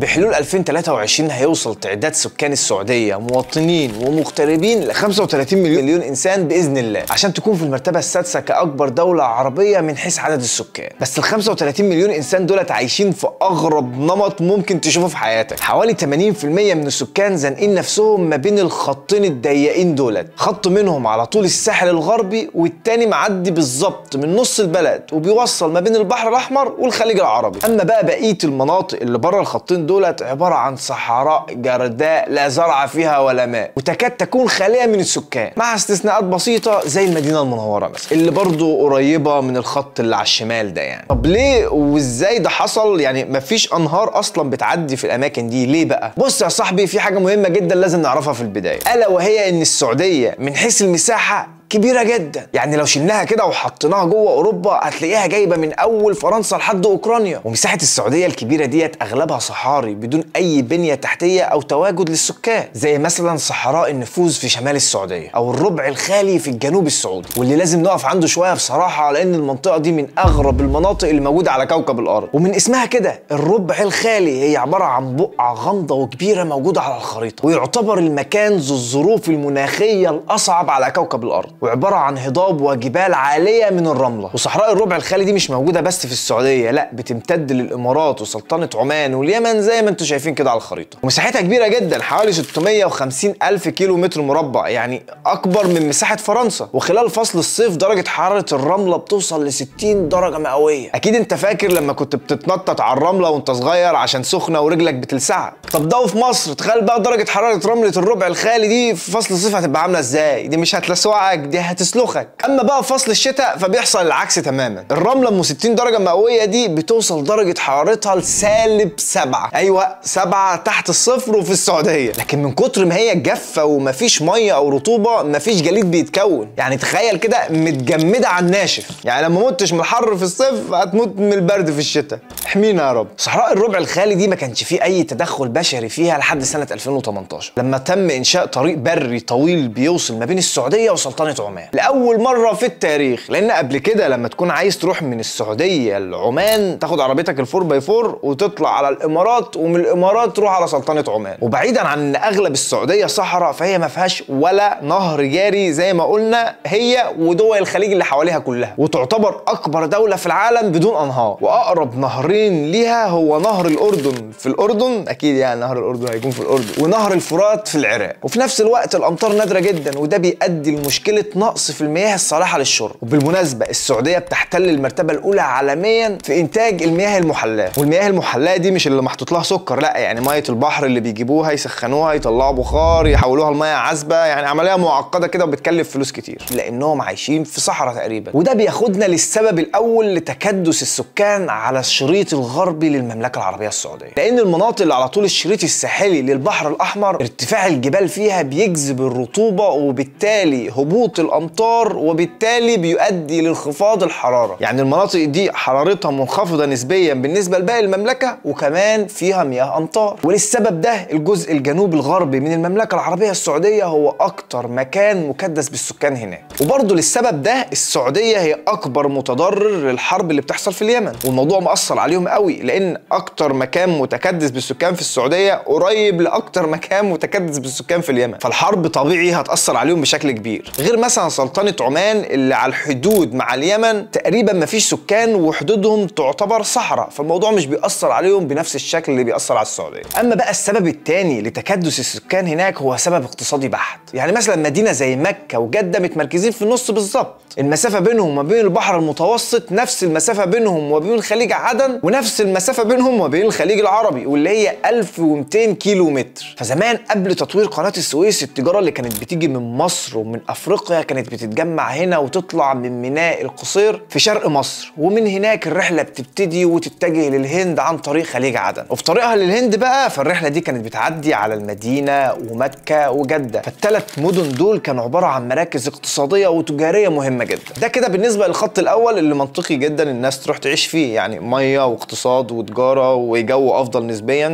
بحلول 2023 هيوصل تعداد سكان السعوديه مواطنين ومغتربين ل 35 مليون انسان باذن الله عشان تكون في المرتبه السادسه كاكبر دوله عربيه من حيث عدد السكان بس ال 35 مليون انسان دولت عايشين في اغرب نمط ممكن تشوفه في حياتك حوالي 80% من السكان زانقين نفسهم ما بين الخطين الضيقين دولت خط منهم على طول الساحل الغربي والتاني معدي بالظبط من نص البلد وبيوصل ما بين البحر الاحمر والخليج العربي اما بقى بقيه المناطق اللي بره الخطين دولت عباره عن صحراء جرداء لا زرع فيها ولا ماء وتكاد تكون خاليه من السكان مع استثناءات بسيطه زي المدينه المنوره مثلا اللي برضو قريبه من الخط اللي على الشمال ده يعني طب ليه وازاي ده حصل يعني مفيش انهار اصلا بتعدي في الاماكن دي ليه بقى بص يا صاحبي في حاجه مهمه جدا لازم نعرفها في البدايه الا وهي ان السعوديه من حيث المساحه كبيرة جدا يعني لو شلناها كده وحطيناها جوه اوروبا هتلاقيها جايبه من اول فرنسا لحد اوكرانيا ومساحه السعوديه الكبيره ديت اغلبها صحاري بدون اي بنيه تحتيه او تواجد للسكان زي مثلا صحراء النفوذ في شمال السعوديه او الربع الخالي في الجنوب السعودي واللي لازم نقف عنده شويه بصراحه لان المنطقه دي من اغرب المناطق اللي موجوده على كوكب الارض ومن اسمها كده الربع الخالي هي عباره عن بقعه غامضه وكبيره موجوده على الخريطه ويعتبر المكان ذو الظروف المناخيه الاصعب على كوكب الارض وعباره عن هضاب وجبال عاليه من الرمله وصحراء الربع الخالي دي مش موجوده بس في السعوديه لا بتمتد للامارات وسلطنه عمان واليمن زي ما انتم شايفين كده على الخريطه ومساحتها كبيره جدا حوالي 650 الف كيلو متر مربع يعني اكبر من مساحه فرنسا وخلال فصل الصيف درجه حراره الرمله بتوصل ل 60 درجه مئويه اكيد انت فاكر لما كنت بتتنطط على الرمله وانت صغير عشان سخنه ورجلك بتلسعك طب ده في مصر تخيل بقى درجه حراره رمله الربع الخالي دي في فصل الصيف هتبقى عامله ازاي دي مش هتلسوعك دي هتسلخك اما بقى في فصل الشتاء فبيحصل العكس تماما الرمله ام 60 درجه مئويه دي بتوصل درجه حرارتها لسالب 7 ايوه 7 تحت الصفر وفي السعوديه لكن من كتر ما هي جافه ومفيش ميه او رطوبه مفيش جليد بيتكون يعني تخيل كده متجمده على الناشف يعني لما متش من الحر في الصيف هتموت من البرد في الشتاء احمينا يا رب صحراء الربع الخالي دي ما كانش فيه اي تدخل بشري فيها لحد سنه 2018 لما تم انشاء طريق بري طويل بيوصل ما بين السعوديه وسلطنه عمان لاول مره في التاريخ لان قبل كده لما تكون عايز تروح من السعوديه لعمان تاخد عربيتك الفور باي فور وتطلع على الامارات ومن الامارات تروح على سلطنه عمان وبعيدا عن ان اغلب السعوديه صحراء فهي ما فيهاش ولا نهر جاري زي ما قلنا هي ودول الخليج اللي حواليها كلها وتعتبر اكبر دوله في العالم بدون انهار واقرب نهرين ليها هو نهر الاردن في الاردن اكيد يعني نهر الاردن هيكون في الاردن ونهر الفرات في العراق وفي نفس الوقت الامطار نادره جدا وده بيؤدي لمشكله نقص في المياه الصالحه للشرب وبالمناسبه السعوديه بتحتل المرتبه الاولى عالميا في انتاج المياه المحلاه والمياه المحلاه دي مش اللي محطوط لها سكر لا يعني ميه البحر اللي بيجيبوها يسخنوها يطلعوا بخار يحولوها لميه عذبه يعني عمليه معقده كده وبتكلف فلوس كتير لانهم عايشين في صحراء تقريبا وده بياخدنا للسبب الاول لتكدس السكان على الشريط الغربي للمملكه العربيه السعوديه لان المناطق اللي على طول الشريط الساحلي للبحر الاحمر ارتفاع الجبال فيها بيجذب الرطوبه وبالتالي هبوط الامطار وبالتالي بيؤدي لانخفاض الحراره يعني المناطق دي حرارتها منخفضه نسبيا بالنسبه لباقي المملكه وكمان فيها مياه امطار وللسبب ده الجزء الجنوب الغربي من المملكه العربيه السعوديه هو اكتر مكان مكدس بالسكان هناك وبرضه للسبب ده السعوديه هي اكبر متضرر للحرب اللي بتحصل في اليمن والموضوع مأثر عليهم قوي لان اكتر مكان متكدس بالسكان في السعوديه قريب لاكتر مكان متكدس بالسكان في اليمن فالحرب طبيعي هتأثر عليهم بشكل كبير غير مثلا سلطنه عمان اللي على الحدود مع اليمن تقريبا مفيش سكان وحدودهم تعتبر صحراء فالموضوع مش بيأثر عليهم بنفس الشكل اللي بيأثر على السعوديه اما بقى السبب الثاني لتكدس السكان هناك هو سبب اقتصادي بحت يعني مثلا مدينه زي مكه وجده متمركزين في النص بالظبط المسافه بينهم وما بين البحر المتوسط نفس المسافه بينهم وبين خليج عدن ونفس المسافه بينهم وبين الخليج العربي واللي هي 1200 كيلو متر فزمان قبل تطوير قناه السويس التجاره اللي كانت بتيجي من مصر ومن افريقيا كانت بتتجمع هنا وتطلع من ميناء القصير في شرق مصر ومن هناك الرحله بتبتدي وتتجه للهند عن طريق خليج عدن وفي طريقها للهند بقى فالرحله دي كانت بتعدي على المدينه ومكه وجده فالثلاث مدن دول كانوا عباره عن مراكز اقتصاديه وتجاريه مهمه جدا ده كده بالنسبه للخط الاول اللي منطقي جدا الناس تروح تعيش فيه يعني ميه واقتصاد وتجاره وجو افضل نسبيا تمام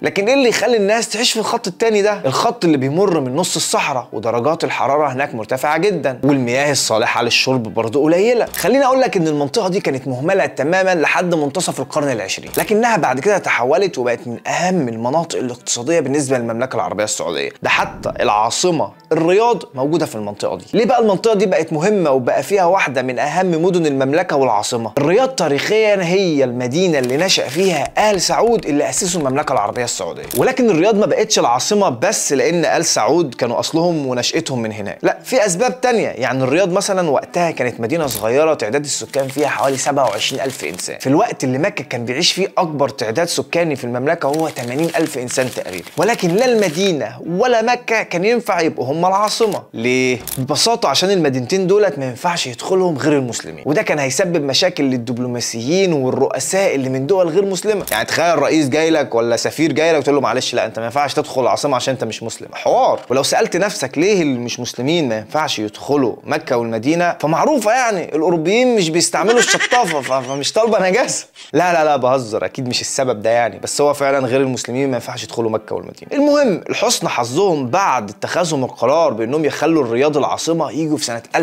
لكن ايه اللي يخلي الناس تعيش في الخط التاني ده الخط اللي بيمر من نص الصحراء ودرجات الحراره هناك مرتفعه جدا والمياه الصالحه للشرب برضه قليله خليني اقول لك ان المنطقه دي كانت مهمله تماما لحد منتصف القرن العشرين لكنها بعد كده تحولت وبقت من اهم المناطق الاقتصاديه بالنسبه للمملكه العربيه السعوديه ده حتى العاصمه الرياض موجوده في المنطقه دي ليه بقى المنطقه دي بقت مهمه وبقى فيها واحده من اهم مدن المملكه والعاصمه الرياض تاريخيا هي المدينه اللي نشا فيها ال سعود اللي اسسوا المملكه العربيه السعوديه ولكن الرياض ما بقتش العاصمه بس لان ال سعود كانوا اصلهم ونشاتهم من هناك لا في اسباب تانية يعني الرياض مثلا وقتها كانت مدينه صغيره تعداد السكان فيها حوالي 27 الف انسان في الوقت اللي مكه كان بيعيش فيه اكبر تعداد سكاني في المملكه هو 80 الف انسان تقريبا ولكن لا المدينه ولا مكه كان ينفع يبقوا هم العاصمه ليه ببساطه عشان المدينتين دولت ما ينفعش يدخلهم غير المسلمين وده كان هيسبب مشاكل للدبلوماسيين والرؤساء اللي من دول غير مسلمه يعني تخيل رئيس جاي لك ولا سفير جاي لك وتقول له معلش لا انت ما ينفعش تدخل العاصمه عشان انت مش مسلم حوار ولو سالت نفسك ليه اللي مش مسلمين ما ينفعش يدخلوا مكه والمدينه فمعروفه يعني الاوروبيين مش بيستعملوا الشطافه ف- فمش طالبه نجاسه لا لا لا بهزر اكيد مش السبب ده يعني بس هو فعلا غير المسلمين ما ينفعش يدخلوا مكه والمدينه المهم لحسن حظهم بعد اتخاذهم القرار بانهم يخلوا الرياض العاصمه يجوا في سنه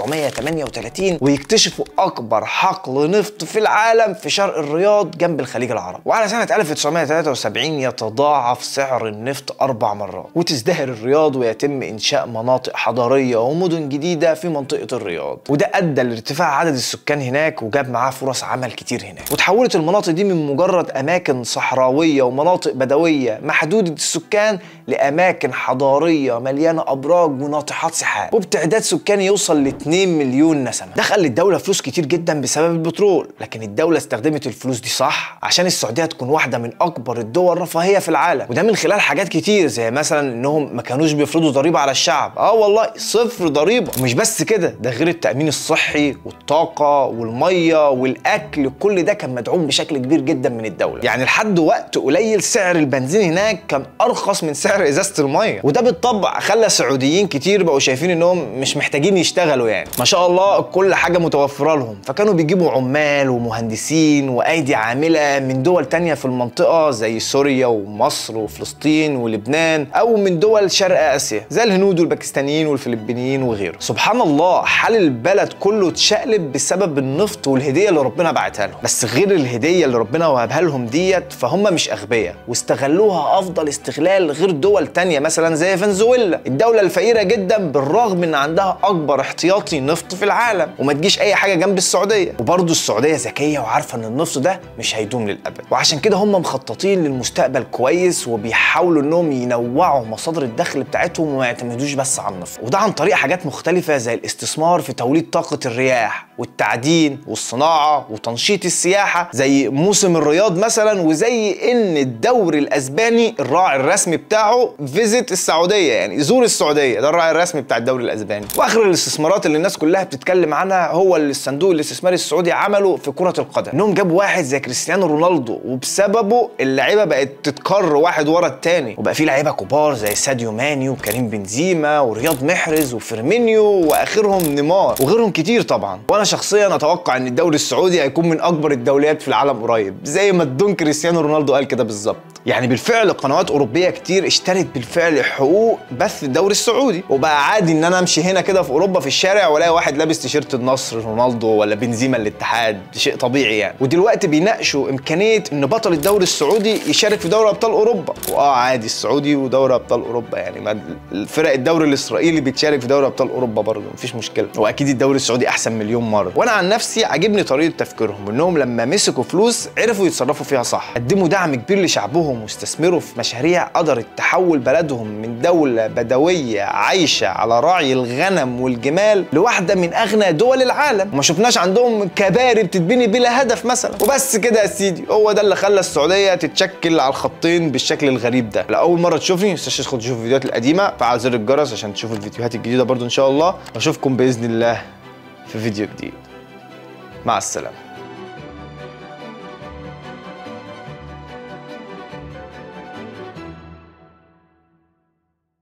1938 ويكتشفوا اكبر حقل نفط في العالم في شرق الرياض جنب الخليج العربي وعلى سنه 1973 يتضاعف سعر النفط اربع مرات وتزدهر الرياض ويتم انشاء مناطق حضاريه ومدن جديده في منطقه الرياض وده ادى لارتفاع عدد السكان هناك وجاب معاه فرص عمل كتير هناك وتحولت المناطق دي من مجرد اماكن صحراويه ومناطق بدويه محدوده السكان لاماكن حضاريه مليانه ابراج وناطحات سحاب وبتعداد سكاني يوصل ل 2 مليون نسمه دخل للدوله فلوس كتير جدا بسبب البترول لكن الدوله استخدمت الفلوس دي صح عشان السعوديه تكون واحده من اكبر الدول رفاهيه في العالم وده من خلال حاجات كتير زي مثلا انهم ما كانوش بيفرضوا ضريبه على الشعب اه والله صفر ضريبه ومش بس كده ده غير التامين الصحي والطاقه والميه والاكل كل ده كان مدعوم بشكل كبير جدا من الدوله يعني لحد وقت قليل سعر البنزين هناك كان ارخص من سعر ازازه الميه وده بالطبع خلى سعوديين كتير بقوا شايفين انهم مش محتاجين يشتغلوا يعني ما شاء الله كل حاجه متوفره لهم فكانوا بيجيبوا عمال ومهندسين وايدي عامله من دول تانية في المنطقه زي سوريا ومصر وفلسطين ولبنان او من دول شرق اسيا زي الهنود والباكستانيين والفلبينيين وغيره سبحان الله حال البلد كله اتشقلب بسبب النفط والهديه اللي ربنا بعتها لهم بس غير الهديه اللي ربنا وهبها لهم ديت فهم مش اغبياء واستغلوها افضل استغلال غير دول تانية مثلا زي فنزويلا الدوله الفقيره جدا بالرغم ان عندها اكبر احتياطي نفط في العالم وما تجيش اي حاجه جنب السعوديه وبرضه السعوديه ذكيه وعارفه ان النفط ده مش هيدوم للابد وعشان كده هم مخططين للمستقبل كويس وبيحاولوا انهم ينوعوا مصادر الدخل بتاعتهم وما يعتمدوش بس على النفط وده عن طريق حاجات مختلفه زي الاستثمار في توليد طاقه الرياح والتعدين والصناعه وتنشيط السياحه زي موسم الرياض مثلا وزي ان الدوري الاسباني الراعي الرسمي بتاعه فيزيت السعوديه يعني زور السعوديه ده الراعي الرسمي بتاع الدوري الاسباني واخر الاستثمارات اللي الناس كلها بتتكلم عنها هو اللي الصندوق الاستثماري السعودي عمله في كره القدم انهم جابوا واحد زي كريستيانو رونالدو وبسببه اللعيبه بقت تتكر واحد ورا التاني وبقى في لعيبه كبار زي ساديو ماني وكريم بنزيما ورياض محرز وفيرمينيو واخرهم نيمار وغيرهم كتير طبعا وانا شخصيا اتوقع ان الدوري السعودي هيكون من اكبر الدوريات في العالم قريب زي ما الدون كريستيانو رونالدو قال كده بالظبط يعني بالفعل قنوات اوروبيه كتير اشترت بالفعل حقوق بث الدوري السعودي وبقى عادي ان انا امشي هنا كده في اوروبا في الشارع والاقي واحد لابس تيشيرت النصر رونالدو ولا بنزيما الاتحاد شيء طبيعي يعني ودلوقتي بيناقشوا امكانيه ان بطل الدوري السعودي يشارك في دوري ابطال اوروبا واه عادي السعودي ودوري ابطال اوروبا يعني ما الفرق الدوري الاسرائيلي بيتشارك في دوري ابطال اوروبا برضه مفيش مشكله واكيد الدوري السعودي احسن مليون مره وانا عن نفسي عاجبني طريقه تفكيرهم انهم لما مسكوا فلوس عرفوا يتصرفوا فيها صح قدموا دعم كبير لشعبهم واستثمروا في مشاريع قدرت تحول بلدهم من دوله بدويه عايشه على راعي الغنم والجمال لواحده من اغنى دول العالم وما شفناش عندهم كباري بتتبني بلا هدف مثلا وبس كده يا سيدي هو ده اللي خلى السعوديه تتشكل على الخطين بالشكل الغريب ده لاول مره تشوفني ما تنساش تدخل تشوف الفيديوهات القديمه فعل زر الجرس عشان تشوفوا الفيديوهات الجديده برضو ان شاء الله واشوفكم باذن الله في فيديو جديد مع السلامه